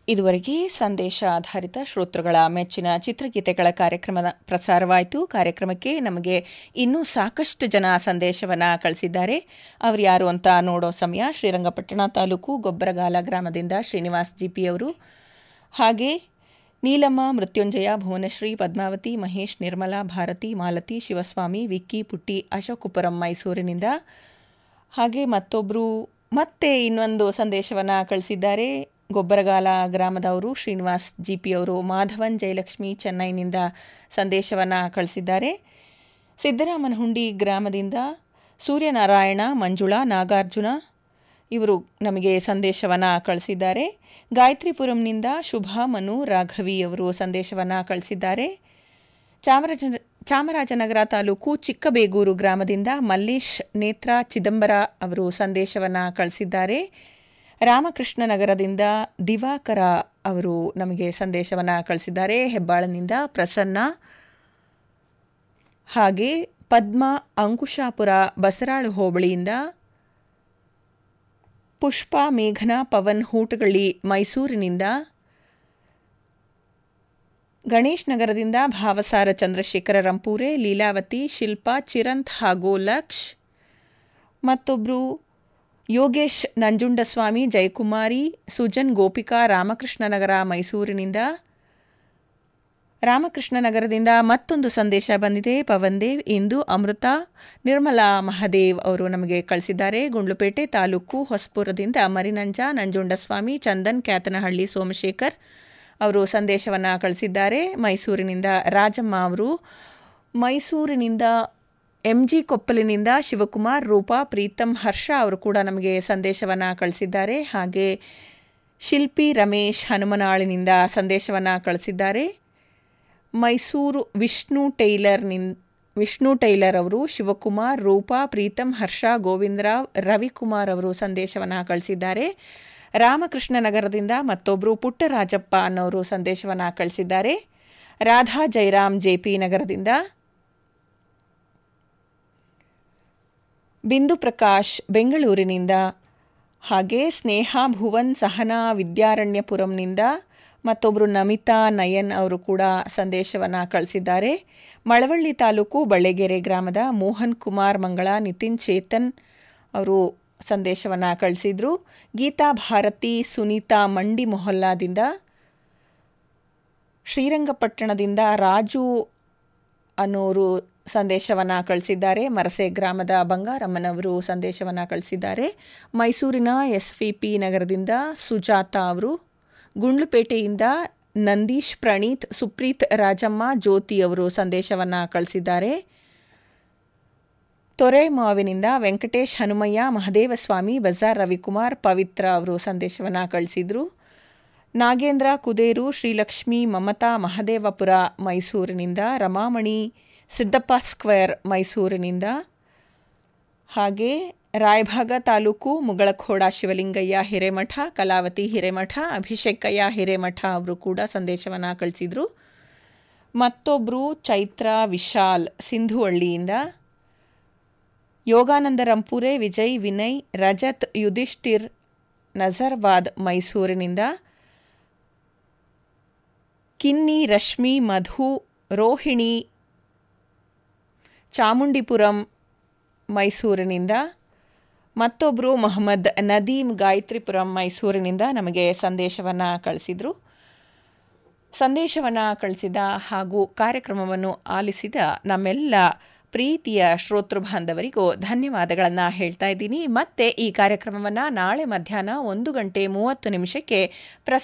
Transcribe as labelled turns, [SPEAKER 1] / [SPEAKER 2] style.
[SPEAKER 1] ಇದುವರೆಗೆ ಸಂದೇಶ ಆಧಾರಿತ ಶ್ರೋತೃಗಳ ಮೆಚ್ಚಿನ ಚಿತ್ರಗೀತೆಗಳ ಕಾರ್ಯಕ್ರಮ ಪ್ರಸಾರವಾಯಿತು ಕಾರ್ಯಕ್ರಮಕ್ಕೆ ನಮಗೆ ಇನ್ನೂ ಸಾಕಷ್ಟು ಜನ ಸಂದೇಶವನ್ನು ಕಳಿಸಿದ್ದಾರೆ ಅವರು ಯಾರು ಅಂತ ನೋಡೋ ಸಮಯ ಶ್ರೀರಂಗಪಟ್ಟಣ ತಾಲೂಕು ಗೊಬ್ಬರಗಾಲ ಗ್ರಾಮದಿಂದ ಶ್ರೀನಿವಾಸ್ ಜಿಪಿ ಅವರು ಹಾಗೆ ನೀಲಮ್ಮ ಮೃತ್ಯುಂಜಯ ಭುವನಶ್ರೀ ಪದ್ಮಾವತಿ ಮಹೇಶ್ ನಿರ್ಮಲಾ ಭಾರತಿ ಮಾಲತಿ ಶಿವಸ್ವಾಮಿ ವಿಕ್ಕಿ ಪುಟ್ಟಿ ಅಶೋಕಪುರಂ ಮೈಸೂರಿನಿಂದ ಹಾಗೆ ಮತ್ತೊಬ್ಬರು ಮತ್ತೆ ಇನ್ನೊಂದು ಸಂದೇಶವನ್ನು ಕಳಿಸಿದ್ದಾರೆ ಗೊಬ್ಬರಗಾಲ ಗ್ರಾಮದವರು ಶ್ರೀನಿವಾಸ್ ಜಿ ಪಿ ಅವರು ಮಾಧವನ್ ಜಯಲಕ್ಷ್ಮಿ ಚೆನ್ನೈನಿಂದ ಸಂದೇಶವನ್ನು ಕಳಿಸಿದ್ದಾರೆ ಸಿದ್ದರಾಮನಹುಂಡಿ ಗ್ರಾಮದಿಂದ ಸೂರ್ಯನಾರಾಯಣ ಮಂಜುಳಾ ನಾಗಾರ್ಜುನ ಇವರು ನಮಗೆ ಸಂದೇಶವನ್ನು ಕಳಿಸಿದ್ದಾರೆ ಗಾಯತ್ರಿಪುರಂನಿಂದ ಶುಭಾ ಮನು ರಾಘವಿ ಅವರು ಸಂದೇಶವನ್ನು ಕಳಿಸಿದ್ದಾರೆ ಚಾಮರಾಜ ಚಾಮರಾಜನಗರ ತಾಲೂಕು ಚಿಕ್ಕಬೇಗೂರು ಗ್ರಾಮದಿಂದ ಮಲ್ಲೇಶ್ ನೇತ್ರ ಚಿದಂಬರ ಅವರು ಸಂದೇಶವನ್ನು ಕಳಿಸಿದ್ದಾರೆ ರಾಮಕೃಷ್ಣ ನಗರದಿಂದ ದಿವಾಕರ ಅವರು ನಮಗೆ ಸಂದೇಶವನ್ನು ಕಳಿಸಿದ್ದಾರೆ ಹೆಬ್ಬಾಳನಿಂದ ಪ್ರಸನ್ನ ಹಾಗೆ ಪದ್ಮ ಅಂಕುಶಾಪುರ ಬಸರಾಳು ಹೋಬಳಿಯಿಂದ ಪುಷ್ಪ ಮೇಘನ ಪವನ್ ಹೂಟಗಳ್ಳಿ ಮೈಸೂರಿನಿಂದ ಗಣೇಶ್ ನಗರದಿಂದ ಭಾವಸಾರ ಚಂದ್ರಶೇಖರ ರಂಪೂರೆ ಲೀಲಾವತಿ ಶಿಲ್ಪಾ ಚಿರಂತ್ ಹಾಗೂ ಲಕ್ಷ್ ಮತ್ತೊಬ್ಬರು ಯೋಗೇಶ್ ನಂಜುಂಡಸ್ವಾಮಿ ಜಯಕುಮಾರಿ ಸುಜನ್ ಗೋಪಿಕಾ ರಾಮಕೃಷ್ಣನಗರ ಮೈಸೂರಿನಿಂದ ರಾಮಕೃಷ್ಣನಗರದಿಂದ ಮತ್ತೊಂದು ಸಂದೇಶ ಬಂದಿದೆ ಪವನ್ ದೇವ್ ಇಂದು ಅಮೃತ ನಿರ್ಮಲಾ ಮಹದೇವ್ ಅವರು ನಮಗೆ ಕಳಿಸಿದ್ದಾರೆ ಗುಂಡ್ಲುಪೇಟೆ ತಾಲೂಕು ಹೊಸಪುರದಿಂದ ಮರಿನಂಜ ನಂಜುಂಡಸ್ವಾಮಿ ಚಂದನ್ ಕ್ಯಾತನಹಳ್ಳಿ ಸೋಮಶೇಖರ್ ಅವರು ಸಂದೇಶವನ್ನು ಕಳಿಸಿದ್ದಾರೆ ಮೈಸೂರಿನಿಂದ ರಾಜಮ್ಮ ಅವರು ಮೈಸೂರಿನಿಂದ ಎಂ ಜಿ ಕೊಪ್ಪಲಿನಿಂದ ಶಿವಕುಮಾರ್ ರೂಪಾ ಪ್ರೀತಮ್ ಹರ್ಷ ಅವರು ಕೂಡ ನಮಗೆ ಸಂದೇಶವನ್ನು ಕಳಿಸಿದ್ದಾರೆ ಹಾಗೆ ಶಿಲ್ಪಿ ರಮೇಶ್ ಹನುಮನಾಳಿನಿಂದ ಸಂದೇಶವನ್ನು ಕಳಿಸಿದ್ದಾರೆ ಮೈಸೂರು ವಿಷ್ಣು ಟೈಲರ್ನಿಂದ ವಿಷ್ಣು ಟೈಲರ್ ಅವರು ಶಿವಕುಮಾರ್ ರೂಪಾ ಪ್ರೀತಮ್ ಹರ್ಷ ಗೋವಿಂದರಾವ್ ರವಿಕುಮಾರ್ ಅವರು ಸಂದೇಶವನ್ನು ಕಳಿಸಿದ್ದಾರೆ ರಾಮಕೃಷ್ಣ ನಗರದಿಂದ ಮತ್ತೊಬ್ಬರು ಪುಟ್ಟರಾಜಪ್ಪ ಅನ್ನೋರು ಸಂದೇಶವನ್ನು ಕಳಿಸಿದ್ದಾರೆ ರಾಧಾ ಜೈರಾಮ್ ಜೆಪಿ ನಗರದಿಂದ ಬಿಂದು ಪ್ರಕಾಶ್ ಬೆಂಗಳೂರಿನಿಂದ ಹಾಗೆ ಸ್ನೇಹ ಭುವನ್ ಸಹನಾ ವಿದ್ಯಾರಣ್ಯಪುರಂನಿಂದ ಮತ್ತೊಬ್ಬರು ನಮಿತಾ ನಯನ್ ಅವರು ಕೂಡ ಸಂದೇಶವನ್ನು ಕಳಿಸಿದ್ದಾರೆ ಮಳವಳ್ಳಿ ತಾಲೂಕು ಬಳ್ಳೆಗೆರೆ ಗ್ರಾಮದ ಮೋಹನ್ ಕುಮಾರ್ ಮಂಗಳ ನಿತಿನ್ ಚೇತನ್ ಅವರು ಸಂದೇಶವನ್ನು ಕಳಿಸಿದರು ಗೀತಾ ಭಾರತಿ ಸುನೀತಾ ಮಂಡಿ ಮೊಹಲ್ಲಾದಿಂದ ಶ್ರೀರಂಗಪಟ್ಟಣದಿಂದ ರಾಜು ಅನ್ನೋರು ಸಂದೇಶವನ್ನು ಕಳಿಸಿದ್ದಾರೆ ಮರಸೆ ಗ್ರಾಮದ ಬಂಗಾರಮ್ಮನವರು ಸಂದೇಶವನ್ನು ಕಳಿಸಿದ್ದಾರೆ ಮೈಸೂರಿನ ಎಸ್ ವಿ ಪಿ ನಗರದಿಂದ ಸುಜಾತ ಅವರು ಗುಂಡ್ಲುಪೇಟೆಯಿಂದ ನಂದೀಶ್ ಪ್ರಣೀತ್ ಸುಪ್ರೀತ್ ರಾಜಮ್ಮ ಜ್ಯೋತಿ ಅವರು ಸಂದೇಶವನ್ನು ಕಳಿಸಿದ್ದಾರೆ ತೊರೆಮಾವಿನಿಂದ ವೆಂಕಟೇಶ್ ಹನುಮಯ್ಯ ಮಹದೇವಸ್ವಾಮಿ ಬಜಾರ್ ರವಿಕುಮಾರ್ ಪವಿತ್ರ ಅವರು ಸಂದೇಶವನ್ನು ಕಳಿಸಿದರು ನಾಗೇಂದ್ರ ಕುದೇರು ಶ್ರೀಲಕ್ಷ್ಮಿ ಮಮತಾ ಮಹದೇವಪುರ ಮೈಸೂರಿನಿಂದ ರಮಾಮಣಿ ಸಿದ್ದಪ್ಪ ಸ್ಕ್ವೇರ್ ಮೈಸೂರಿನಿಂದ ಹಾಗೆ ರಾಯಭಾಗ ತಾಲೂಕು ಮುಗಳಖೋಡ ಶಿವಲಿಂಗಯ್ಯ ಹಿರೇಮಠ ಕಲಾವತಿ ಹಿರೇಮಠ ಅಭಿಷೇಕಯ್ಯ ಹಿರೇಮಠ ಅವರು ಕೂಡ ಸಂದೇಶವನ್ನು ಕಳಿಸಿದರು ಮತ್ತೊಬ್ಬರು ಚೈತ್ರ ವಿಶಾಲ್ ಸಿಂಧುವಳ್ಳಿಯಿಂದ ಯೋಗಾನಂದ ರಂಪುರೆ ವಿಜಯ್ ವಿನಯ್ ರಜತ್ ಯುಧಿಷ್ಠಿರ್ ನಜರ್ವಾದ್ ಮೈಸೂರಿನಿಂದ ಕಿನ್ನಿ ರಶ್ಮಿ ಮಧು ರೋಹಿಣಿ ಚಾಮುಂಡಿಪುರಂ ಮೈಸೂರಿನಿಂದ ಮತ್ತೊಬ್ಬರು ಮೊಹಮ್ಮದ್ ನದೀಮ್ ಗಾಯತ್ರಿಪುರಂ ಮೈಸೂರಿನಿಂದ ನಮಗೆ ಸಂದೇಶವನ್ನು ಕಳಿಸಿದರು ಸಂದೇಶವನ್ನು ಕಳಿಸಿದ ಹಾಗೂ ಕಾರ್ಯಕ್ರಮವನ್ನು ಆಲಿಸಿದ ನಮ್ಮೆಲ್ಲ ಪ್ರೀತಿಯ ಶ್ರೋತೃ ಬಾಂಧವರಿಗೂ ಧನ್ಯವಾದಗಳನ್ನು ಹೇಳ್ತಾ ಇದ್ದೀನಿ ಮತ್ತೆ ಈ ಕಾರ್ಯಕ್ರಮವನ್ನು ನಾಳೆ ಮಧ್ಯಾಹ್ನ ಒಂದು ಗಂಟೆ ಮೂವತ್ತು ನಿಮಿಷಕ್ಕೆ ಪ್ರಸ